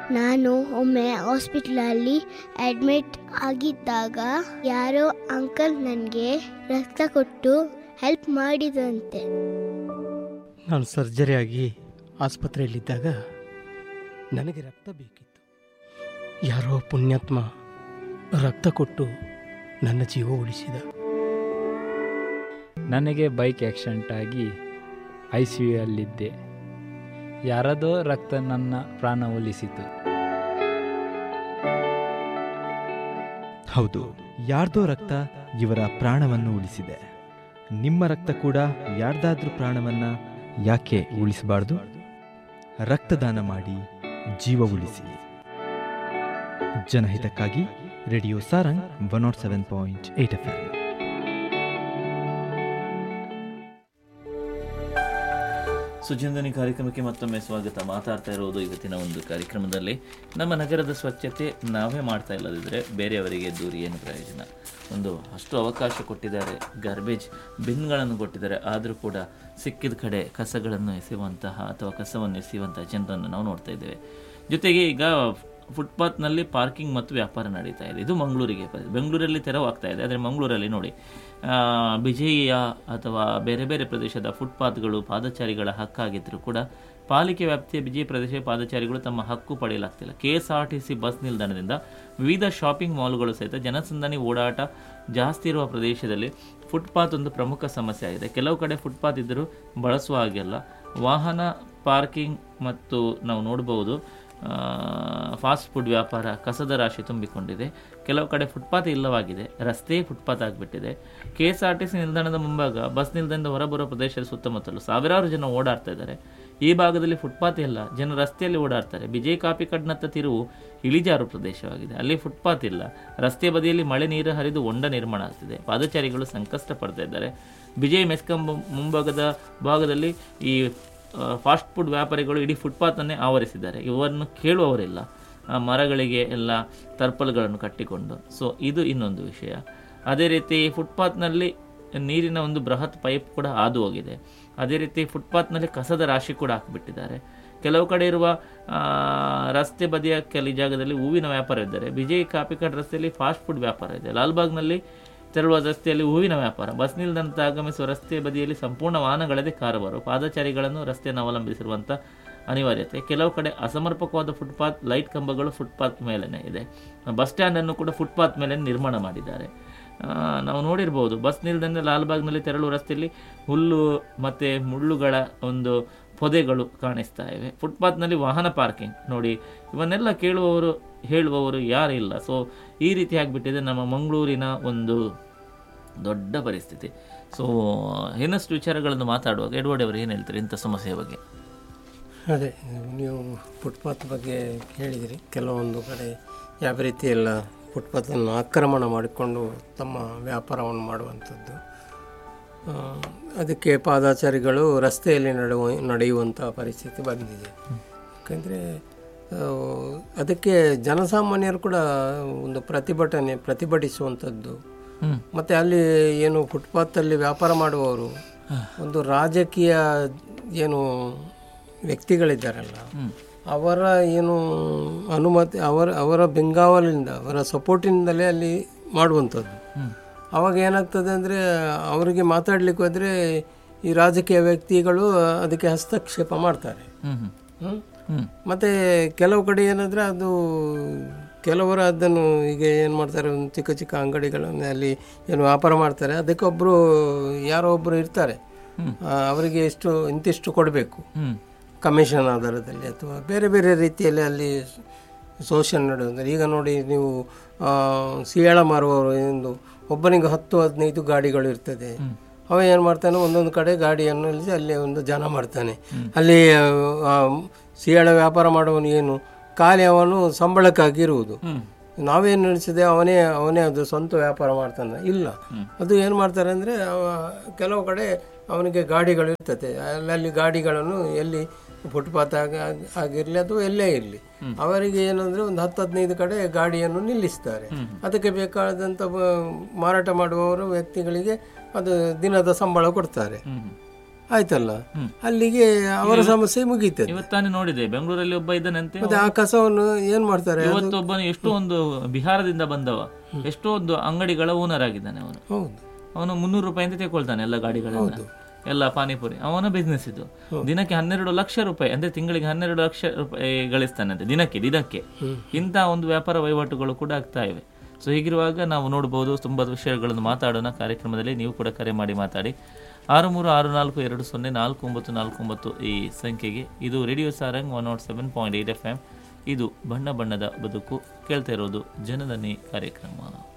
ನಾನು ಒಮ್ಮೆ ಹಾಸ್ಪಿಟ್ಲಲ್ಲಿ ಅಡ್ಮಿಟ್ ಆಗಿದ್ದಾಗ ಯಾರೋ ಅಂಕಲ್ ನನಗೆ ರಕ್ತ ಕೊಟ್ಟು ಹೆಲ್ಪ್ ಮಾಡಿದಂತೆ ನಾನು ಸರ್ಜರಿ ಆಗಿ ಆಸ್ಪತ್ರೆಯಲ್ಲಿದ್ದಾಗ ನನಗೆ ರಕ್ತ ಬೇಕಿತ್ತು ಯಾರೋ ಪುಣ್ಯಾತ್ಮ ರಕ್ತ ಕೊಟ್ಟು ನನ್ನ ಜೀವ ಉಳಿಸಿದ ನನಗೆ ಬೈಕ್ ಆಕ್ಸಿಡೆಂಟ್ ಆಗಿ ಐ ಸಿ ಯುಯಲ್ಲಿದ್ದೆ ಯಾರದೋ ರಕ್ತ ನನ್ನ ಪ್ರಾಣ ಉಳಿಸಿತು ಹೌದು ಯಾರ್ದೋ ರಕ್ತ ಇವರ ಪ್ರಾಣವನ್ನು ಉಳಿಸಿದೆ ನಿಮ್ಮ ರಕ್ತ ಕೂಡ ಯಾರ್ದಾದ್ರೂ ಪ್ರಾಣವನ್ನ ಯಾಕೆ ಉಳಿಸಬಾರ್ದು ರಕ್ತದಾನ ಮಾಡಿ ಜೀವ ಉಳಿಸಿ ಜನಹಿತಕ್ಕಾಗಿ radio Sarang one nought seven point eight F ಸುಜಂದನಿ ಕಾರ್ಯಕ್ರಮಕ್ಕೆ ಮತ್ತೊಮ್ಮೆ ಸ್ವಾಗತ ಮಾತಾಡ್ತಾ ಇರೋದು ಇವತ್ತಿನ ಒಂದು ಕಾರ್ಯಕ್ರಮದಲ್ಲಿ ನಮ್ಮ ನಗರದ ಸ್ವಚ್ಛತೆ ನಾವೇ ಮಾಡ್ತಾ ಇಲ್ಲದಿದ್ದರೆ ಬೇರೆಯವರಿಗೆ ದೂರಿ ಏನು ಪ್ರಯೋಜನ ಒಂದು ಅಷ್ಟು ಅವಕಾಶ ಕೊಟ್ಟಿದ್ದಾರೆ ಗಾರ್ಬೇಜ್ ಬಿನ್ಗಳನ್ನು ಕೊಟ್ಟಿದ್ದಾರೆ ಆದರೂ ಕೂಡ ಸಿಕ್ಕಿದ ಕಡೆ ಕಸಗಳನ್ನು ಎಸೆಯುವಂತಹ ಅಥವಾ ಕಸವನ್ನು ಎಸೆಯುವಂತಹ ಜನರನ್ನು ನಾವು ನೋಡ್ತಾ ಇದ್ದೇವೆ ಜೊತೆಗೆ ಈಗ ಫುಟ್ಪಾತ್ನಲ್ಲಿ ಪಾರ್ಕಿಂಗ್ ಮತ್ತು ವ್ಯಾಪಾರ ನಡೀತಾ ಇದೆ ಇದು ಮಂಗಳೂರಿಗೆ ಬ- ಬೆಂಗಳೂರಲ್ಲಿ ತೆರವಾಗ್ತಾ ಇದೆ ಆದರೆ ಮಂಗಳೂರಲ್ಲಿ ನೋಡಿ ಆ, ವಿಜಯ ಅಥವಾ ಬೇರೆ ಬೇರೆ ಪ್ರದೇಶದ ಫುಟ್ಪಾತ್ಗಳು ಪಾದಚಾರಿಗಳ ಹಕ್ಕಾಗಿದ್ದರೂ ಕೂಡ ಪಾಲಿಕೆ ವ್ಯಾಪ್ತಿಯ ವಿಜಯ ಪ್ರದೇಶ ಪಾದಚಾರಿಗಳು ತಮ್ಮ ಹಕ್ಕು ಪಡೆಯಲಾಗ್ತಿಲ್ಲ K S R T C bus ನಿಲ್ದಾಣದಿಂದ ವಿವಿಧ ಶಾಪಿಂಗ್ ಮಾಲ್ಗಳು ಸಹಿತ ಜನಸಂದಣಿ ಓಡಾಟ ಜಾಸ್ತಿ ಇರುವ ಪ್ರದೇಶದಲ್ಲಿ ಫುಟ್ಪಾತ್ ಒಂದು ಪ್ರಮುಖ ಸಮಸ್ಯೆ ಆಗಿದೆ ಕೆಲವು ಕಡೆ ಫುಟ್ಪಾತ್ ಇದ್ದರೂ ಬಳಸುವ ಹಾಗೆಲ್ಲ ವಾಹನ ಪಾರ್ಕಿಂಗ್ ಮತ್ತು ನಾವು ನೋಡಬಹುದು ಫಾಸ್ಟ್ ಫುಡ್ ವ್ಯಾಪಾರ ಕಸದ ರಾಶಿ ತುಂಬಿಕೊಂಡಿದೆ ಕೆಲವು ಕಡೆ ಫುಟ್ಪಾತ್ ಇಲ್ಲವಾಗಿದೆ ರಸ್ತೆ ಫುಟ್ಪಾತ್ ಆಗಿಬಿಟ್ಟಿದೆ K S R T C ನಿಲ್ದಾಣದ ಮುಂಭಾಗ ಬಸ್ ನಿಲ್ದಾಣದಿಂದ ಹೊರಬರುವ ಪ್ರದೇಶದ ಸುತ್ತಮುತ್ತಲು ಸಾವಿರಾರು ಜನ ಓಡಾಡ್ತಾ ಇದ್ದಾರೆ ಈ ಭಾಗದಲ್ಲಿ ಫುಟ್ಪಾತ್ ಇಲ್ಲ ಜನ ರಸ್ತೆಯಲ್ಲಿ ಓಡಾಡ್ತಾರೆ ಬಿಜೈ ಕಾಪಿ ಕಡ್ನತ್ತ ತಿರುವು ಇಳಿಜಾರು ಪ್ರದೇಶವಾಗಿದೆ ಅಲ್ಲಿ ಫುಟ್ಪಾತ್ ಇಲ್ಲ ರಸ್ತೆ ಬದಿಯಲ್ಲಿ ಮಳೆ ನೀರು ಹರಿದು ಹೊಂಡ ನಿರ್ಮಾಣ ಆಗ್ತಿದೆ ಪಾದಚಾರಿಗಳು ಸಂಕಷ್ಟ ಪಡ್ತಾ ಇದ್ದಾರೆ ಬಿಜೈ ಮೆಸ್ಕಾಂ ಮುಂಭಾಗದ ಭಾಗದಲ್ಲಿ ಈ ಆ, ಫಾಸ್ಟ್ ಫುಡ್ ವ್ಯಾಪಾರಿಗಳು ಇಡೀ ಫುಟ್ಪಾತನ್ನೇ ಆವರಿಸಿದ್ದಾರೆ ಇವರನ್ನು ಕೇಳುವವರಿಲ್ಲ ಆ ಮರಗಳಿಗೆ ಎಲ್ಲ ತರ್ಪಲ್ಗಳನ್ನು ಕಟ್ಟಿಕೊಂಡು ಸೊ ಇದು ಇನ್ನೊಂದು ವಿಷಯ ಅದೇ ರೀತಿ ಫುಟ್ಪಾತ್ನಲ್ಲಿ ನೀರಿನ ಒಂದು ಬೃಹತ್ ಪೈಪ್ ಕೂಡ ಹಾದು ಹೋಗಿದೆ ಅದೇ ರೀತಿ ಫುಟ್ಪಾತ್ನಲ್ಲಿ ಕಸದ ರಾಶಿ ಕೂಡ ಹಾಕಿಬಿಟ್ಟಿದ್ದಾರೆ ಕೆಲವು ಕಡೆ ಇರುವ ಆ, ರಸ್ತೆ ಬದಿಯ ಕೆಲ ಜಾಗದಲ್ಲಿ ಹೂವಿನ ವ್ಯಾಪಾರ ಇದ್ದಾರೆ ವಿಜಯ್ ಕಾಪಿಕಾಡ್ ರಸ್ತೆಯಲ್ಲಿ ಫಾಸ್ಟ್ ಫುಡ್ ವ್ಯಾಪಾರ ಇದೆ ಲಾಲ್ಬಾಗ್ನಲ್ಲಿ ತೆರಳುವ ರಸ್ತೆಯಲ್ಲಿ ಹೂವಿನ ವ್ಯಾಪಾರ ಬಸ್ ನಿಲ್ದಾಣದ ಆಗಮಿಸುವ ರಸ್ತೆ ಬದಿಯಲ್ಲಿ ಸಂಪೂರ್ಣ ವಾಹನಗಳದೇ ಕಾರುಬಾರು ಪಾದಚಾರಿಗಳನ್ನು ರಸ್ತೆಯನ್ನು ಅವಲಂಬಿಸಿರುವಂಥ ಅನಿವಾರ್ಯತೆ ಕೆಲವು ಕಡೆ ಅಸಮರ್ಪಕವಾದ ಫುಟ್ಪಾತ್ ಲೈಟ್ ಕಂಬಗಳು ಫುಟ್ಪಾತ್ ಮೇಲೇ ಇದೆ ಬಸ್ ಸ್ಟ್ಯಾಂಡನ್ನು ಕೂಡ ಫುಟ್ಪಾತ್ ಮೇಲೆ ನಿರ್ಮಾಣ ಮಾಡಿದ್ದಾರೆ ಆ, ನಾವು ನೋಡಿರ್ಬೋದು ಬಸ್ ನಿಲ್ದಾಣ ಲಾಲ್ಬಾಗ್ನಲ್ಲಿ ತೆರಳುವ ರಸ್ತೆಯಲ್ಲಿ ಹುಲ್ಲು ಮತ್ತು ಮುಳ್ಳುಗಳ ಒಂದು ಪೊದೆಗಳು ಕಾಣಿಸ್ತಾ ಇವೆ ಫುಟ್ಪಾತ್ನಲ್ಲಿ ವಾಹನ ಪಾರ್ಕಿಂಗ್ ನೋಡಿ ಇವನ್ನೆಲ್ಲ ಕೇಳುವವರು ಹೇಳುವವರು ಯಾರಿಲ್ಲ ಸೊ ಈ ರೀತಿ ಆಗಿಬಿಟ್ಟಿದೆ ನಮ್ಮ ಮಂಗಳೂರಿನ ಒಂದು ದೊಡ್ಡ ಪರಿಸ್ಥಿತಿ ಸೊ ಇನ್ನಷ್ಟು ವಿಚಾರಗಳನ್ನು ಮಾತಾಡುವಾಗ ಎಡ್ವರ್ಡ್ ಅವರು ಏನು ಹೇಳ್ತಾರೆ ಇಂಥ ಸಮಸ್ಯೆಯ ಬಗ್ಗೆ ಅದೇ ನೀವು ಫುಟ್ಪಾತ್ ಬಗ್ಗೆ ಹೇಳಿದಿರಿ ಕೆಲವೊಂದು ಕಡೆ ಯಾವ ರೀತಿ ಎಲ್ಲ ಫುಟ್ಪಾತನ್ನು ಆಕ್ರಮಣ ಮಾಡಿಕೊಂಡು ತಮ್ಮ ವ್ಯಾಪಾರವನ್ನು ಮಾಡುವಂಥದ್ದು ಆ, ಅದಕ್ಕೆ ಪಾದಾಚಾರಿಗಳು ರಸ್ತೆಯಲ್ಲಿ ನಡೆಯುವ ನಡೆಯುವಂಥ ಪರಿಸ್ಥಿತಿ ಬಂದಿದೆ ಯಾಕಂದರೆ ಅದಕ್ಕೆ ಜನಸಾಮಾನ್ಯರು ಕೂಡ ಒಂದು ಪ್ರತಿಭಟನೆ ಪ್ರತಿಭಟಿಸುವಂಥದ್ದು ಹ್ಮ್. ಮತ್ತು ಅಲ್ಲಿ ಏನು ಫುಟ್ಪಾತಲ್ಲಿ ವ್ಯಾಪಾರ ಮಾಡುವವರು ಒಂದು ರಾಜಕೀಯ ಏನು ವ್ಯಕ್ತಿಗಳಿದ್ದಾರಲ್ಲ ಅವರ ಏನು ಅನುಮತಿ ಅವರ ಅವರ ಬೆಂಗಾವಲಿಂದ ಅವರ ಸಪೋರ್ಟಿನಿಂದಲೇ ಅಲ್ಲಿ ಮಾಡುವಂಥದ್ದು ಅವಾಗ ಏನಾಗ್ತದೆ ಅಂದರೆ ಅವರಿಗೆ ಮಾತಾಡಲಿಕ್ಕೆ ಹೋದರೆ ಈ ರಾಜಕೀಯ ವ್ಯಕ್ತಿಗಳು ಅದಕ್ಕೆ ಹಸ್ತಕ್ಷೇಪ ಮಾಡ್ತಾರೆ ಹ್ಮ್ ಹ್ಮ್. ಹ್ಮ್? ಹ್ಮ್. ಮತ್ತೆ ಕೆಲವು ಕಡೆ ಏನಂದ್ರೆ ಅದು ಕೆಲವರು ಅದನ್ನು ಈಗ ಏನು ಮಾಡ್ತಾರೆ ಒಂದು ಚಿಕ್ಕ ಚಿಕ್ಕ ಅಂಗಡಿಗಳನ್ನು ಅಲ್ಲಿ ಏನು ವ್ಯಾಪಾರ ಮಾಡ್ತಾರೆ ಅದಕ್ಕೆ ಒಬ್ಬರು ಯಾರೋ ಒಬ್ಬರು ಇರ್ತಾರೆ ಆ, ಅವರಿಗೆ ಎಷ್ಟು ಇಂತಿಷ್ಟು ಕೊಡಬೇಕು ಹ್ಮ್. ಕಮಿಷನ್ ಆಧಾರದಲ್ಲಿ ಅಥವಾ ಬೇರೆ ಬೇರೆ ರೀತಿಯಲ್ಲಿ ಅಲ್ಲಿ ಶೋಷಣೆ ನಡೆಯುವಂಥದ್ದು ಈಗ ನೋಡಿ ನೀವು ಆ, ಸಿಯಾಳ ಮಾರುವವರು ಎಂದು ಒಬ್ಬನಿಗೆ ಹತ್ತು ಹದಿನೈದು ಗಾಡಿಗಳು ಇರ್ತದೆ ಅವ ಏನು ಮಾಡ್ತಾನೆ ಒಂದೊಂದು ಕಡೆ ಗಾಡಿಯನ್ನು ನಿಲ್ಲಿಸಿ ಅಲ್ಲಿ ಒಂದು ಜನ ಮಾಡ್ತಾನೆ ಅಲ್ಲಿ ಆ, ಸಿಯಾಳ ವ್ಯಾಪಾರ ಮಾಡುವವನು ಏನು ಖಾಲಿ ಅವನು ಸಂಬಳಕ್ಕಾಗಿ ಇರುವುದು ನಾವೇನು ನಡೆಸಿದೆ ಅವನೇ ಅವನೇ ಅದು ಸ್ವಂತ ವ್ಯಾಪಾರ ಮಾಡ್ತಾನೆ ಇಲ್ಲ ಅದು ಏನು ಮಾಡ್ತಾರೆ ಅಂದರೆ ಕೆಲವು ಕಡೆ ಅವನಿಗೆ ಗಾಡಿಗಳು ಇರ್ತದೆ ಅಲ್ಲಲ್ಲಿ ಗಾಡಿಗಳನ್ನು ಎಲ್ಲಿ ಫುಟ್ಪಾತ್ ಆಗ ಆಗಿರಲಿ ಅಥವಾ ಎಲ್ಲೇ ಇರಲಿ ಅವರಿಗೆ ಏನಂದ್ರೆ ಒಂದು ಹತ್ತು ಹದಿನೈದು ಕಡೆ ಗಾಡಿಯನ್ನು ನಿಲ್ಲಿಸ್ತಾರೆ ಅದಕ್ಕೆ ಬೇಕಾದಂಥ ಬ- ಮಾರಾಟ ಮಾಡುವವರು ವ್ಯಕ್ತಿಗಳಿಗೆ ಅದು ದಿನದ ಸಂಬಳ ಕೊಡ್ತಾರೆ ಆಯ್ತಲ್ಲ ಅಲ್ಲಿಗೆ ಅವರ ಸಮಸ್ಯೆ ಮುಗೀತದೆ ಇವತ್ತಾನೆ ನೋಡಿದೆ ಬೆಂಗಳೂರಲ್ಲಿ ಒಬ್ಬ ಇದ್ದಾನಂತೆ ಮತ್ತೆ ಆ ಕಸವನ್ನು ಏನ್ ಮಾಡ್ತಾರೆ ಇವತ್ತು ಒಬ್ಬನು ಎಷ್ಟೋ ಒಂದು ಬಿಹಾರದಿಂದ ಬಂದವ ಎಷ್ಟೋ ಒಂದು ಅಂಗಡಿಗಳ ಓನರ್ ಆಗಿದ್ದಾನೆ ಅವನು ಹೌದು ಅವನು ಮುನ್ನೂರು ರೂಪಾಯಿ ಅಂತ ತಗೊಳ್ತಾನೆ ಎಲ್ಲ ಗಾಡಿಗಳನ್ನ ಎಲ್ಲ ಪಾನಿಪುರಿ ಅವನ ಬಿಸ್ನೆಸ್ ಇದು ದಿನಕ್ಕೆ ಹನ್ನೆರಡು ಲಕ್ಷ ರೂಪಾಯಿ ಅಂದ್ರೆ ತಿಂಗಳಿಗೆ ಹನ್ನೆರಡು ಲಕ್ಷ ರೂಪಾಯಿ ಗಳಿಸ್ತಾನೆ ಅಂತೆ ದಿನಕ್ಕೆ ದಿನಕ್ಕೆ ಇಂಥ ಒಂದು ವ್ಯಾಪಾರ ವಹಿವಾಟುಗಳು ಕೂಡ ಆಗ್ತಾ ಇವೆ ಸೊ ಹೀಗಿರುವಾಗ ನಾವು ನೋಡಬಹುದು ತುಂಬಾ ವಿಷಯಗಳನ್ನು ಮಾತಾಡೋಣ ಕಾರ್ಯಕ್ರಮದಲ್ಲಿ ನೀವು ಕೂಡ ಕರೆ ಮಾಡಿ ಮಾತಾಡಿ ಆರು ಮೂರು ಆರು ನಾಲ್ಕು ಎರಡು ಸೊನ್ನೆ ನಾಲ್ಕು ಒಂಬತ್ತು ನಾಲ್ಕು ಒಂಬತ್ತು ಈ ಸಂಖ್ಯೆಗೆ ಇದು radio Sarang one nought seven point eight F M ಇದು ಬಣ್ಣ ಬಣ್ಣದ ಬದುಕು ಕೇಳ್ತಾ ಇರೋದು ಜನದನಿ ಕಾರ್ಯಕ್ರಮ